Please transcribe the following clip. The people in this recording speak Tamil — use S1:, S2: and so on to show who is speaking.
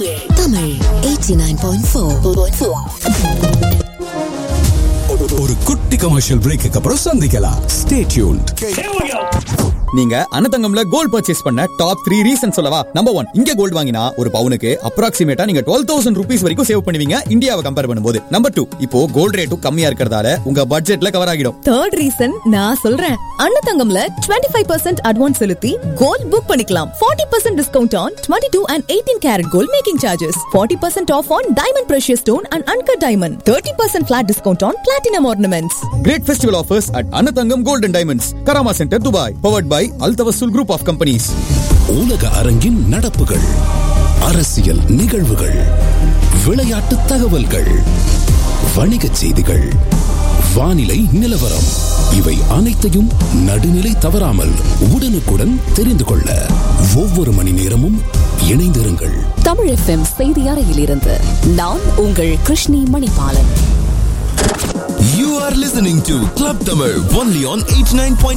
S1: தமிழ் 89.4
S2: ஒரு குட்டி கமர்ஷியல் பிரேக்கு அப்புறம் சந்திக்கலாம் ஸ்டே டியூன்ட்
S3: நீங்க அனதங்கம்ல கோல்ட் பர்ச்சேஸ் பண்ண டாப் த்ரீ ரீசன் சொல்லவா நம்பர் ஒன் இங்க கோல்ட் வாங்கினா ஒரு பவுனுக்கு அப்ராக்சிமேட்டா நீங்க டுவெல் தௌசண்ட் ருபீஸ் வரைக்கும் சேவ் பண்ணுவீங்க இந்தியாவை கம்பேர் பண்ணும்போது நம்பர் டூ இப்போ கோல்ட் ரேட்டும் கம்மியா இருக்கிறதால உங்க பட்ஜெட்ல கவர் ஆகிடும்
S4: தேர்ட் ரீசன் நான் சொல்றேன் அன்னதங்கம்ல 25% ஃபைவ் பர்சன்ட் அட்வான்ஸ் செலுத்தி கோல்ட் புக் பண்ணிக்கலாம் 40% percent discount on twenty two and eighteen carat gold making charges 40% percent off on diamond precious stone and uncut diamond thirty percent flat discount on platinum ornaments
S3: great festival offers at Anathangam golden diamonds Karama centre Dubai powered by Al Tawasul group of companies
S2: உலக அரங்கின் நடப்புகள் அரசியல் நிகழ்வுகள் விளையாட்டு தகவல்கள் வணிகச் செய்திகள் வானிலை நிலவரம் இவை அனைத்தையும் நடுநிலை தவறாமல் உடனுக்குடன் தெரிந்து கொள்ள ஒவ்வொரு மணி நேரமும் இணைந்திருங்கள்
S1: தமிழ் எஃப்எம் செய்தி அறையிலிருந்து நான் உங்கள் Krishni Manibalan
S5: You are listening to Club Tamil only on 89.4